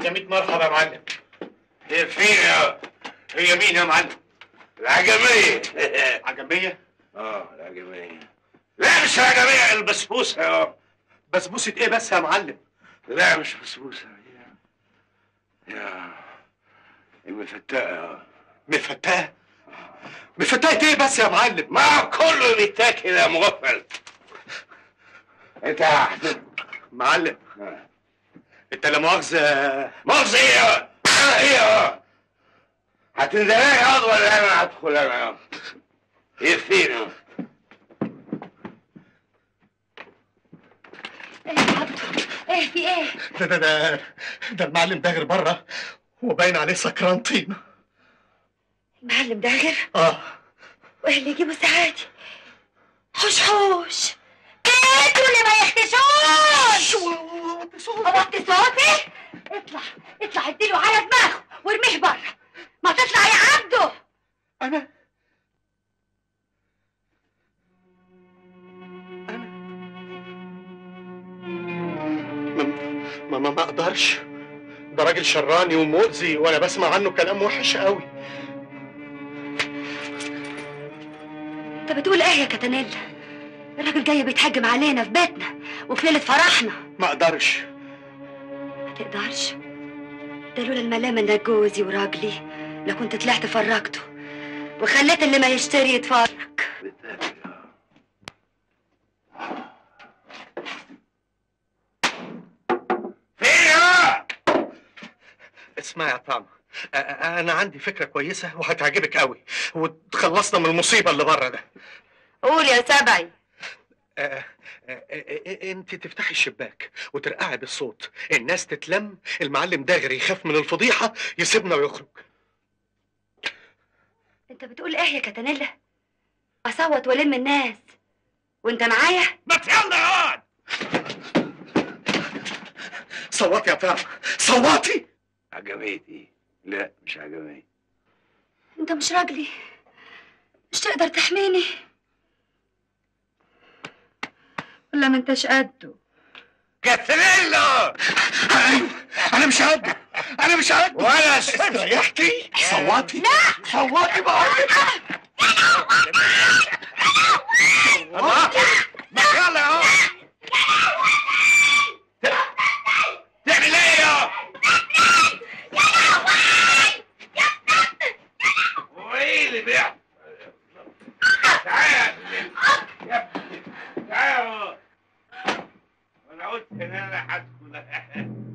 يا ميت مرحبا يا معلم هي فين يا هي مين يا معلم؟ العجمية عجمية؟ اه العجمية لا مش العجمية البسبوسة يا بسبوسة ايه بس يا معلم؟ لا مش بسبوسة يا يا المفتقة مفتاه مفتاه ايه بس يا معلم؟ ما كله بيتاكل يا مغفل انت هت- معلم آه. انت لا مؤاخذة مؤاخذة ايه يا انا ايه يا هتنزلي ياض ولا انا هدخل انا يا ايه فين يا ايه يا عبده ايه في ايه ده ده ده ده المعلم داغر بره وباين عليه سكران طين المعلم داغر اه وايه اللي يجيبه ساعاتي حوش حوش ايدوا اللي ما يختشوش وطي صوتي اطلع اطلع اديله على دماغه وارميه بره ما تطلع يا عبده انا انا ما ما ما اقدرش ده راجل شراني ومؤذي وانا بسمع عنه كلام وحش قوي انت بتقول ايه يا كتانيلا الراجل جاي بيتهجم علينا في بيتنا وفي ليله فرحنا ما اقدرش ما تقدرش ده لولا الملامه انك جوزي وراجلي لكنت طلعت فرجته وخليت اللي ما يشتري يتفرج فين يا اسمع يا طعم أ- أ- انا عندي فكره كويسه وهتعجبك قوي وتخلصنا من المصيبه اللي بره ده قول يا سبعي آه، آه، آه، انت تفتحي الشباك وترقعي بالصوت الناس تتلم المعلم داغر يخاف من الفضيحه يسيبنا ويخرج انت بتقول ايه يا كتانيلا اصوت والم الناس وانت معايا ما يلا يا صوتي يا طعم صوتي عجميتي لا مش عجميتي انت مش راجلي مش تقدر تحميني ولا ما انتش قده كاتريلا ايوه انا مش قده انا مش قده ولا استريحتي صوتي لا صوتي بقول لك الله ما يلا يا تعمل ايه يا وايه اللي بيحصل تعال يا ابني تعال انا قلت ان انا هدخل